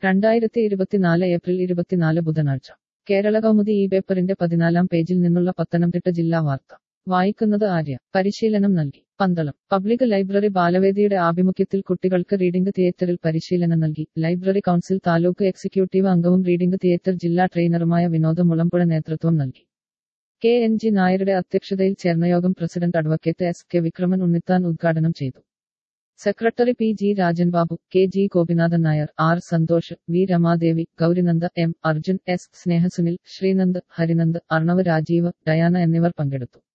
രണ്ടായിരത്തി ഇരുപത്തിനാല് ഏപ്രിൽ ഇരുപത്തിനാല് ബുധനാഴ്ച കേരള കൗമുദി ഈ പേപ്പറിന്റെ പതിനാലാം പേജിൽ നിന്നുള്ള പത്തനംതിട്ട ജില്ലാ വാർത്ത വായിക്കുന്നത് ആര്യ പരിശീലനം നൽകി പന്തളം പബ്ലിക് ലൈബ്രറി ബാലവേദിയുടെ ആഭിമുഖ്യത്തിൽ കുട്ടികൾക്ക് റീഡിംഗ് തിയേറ്ററിൽ പരിശീലനം നൽകി ലൈബ്രറി കൗൺസിൽ താലൂക്ക് എക്സിക്യൂട്ടീവ് അംഗവും റീഡിംഗ് തിയേറ്റർ ജില്ലാ ട്രെയിനറുമായ വിനോദ് മുളമ്പുഴ നേതൃത്വം നൽകി കെ എൻ ജി നായരുടെ അധ്യക്ഷതയിൽ ചേർന്ന യോഗം president advocate S K Vikraman Unnithan ഉദ്ഘാടനം ചെയ്തു secretary P G Rajan Babu K G Gopinathan Nair R Santhosh V Ramadevi Gaurinanda M Arjun S Snehasunil Sreenand Harinand Arnav Rajeev Diana എന്നിവർ പങ്കെടുത്തു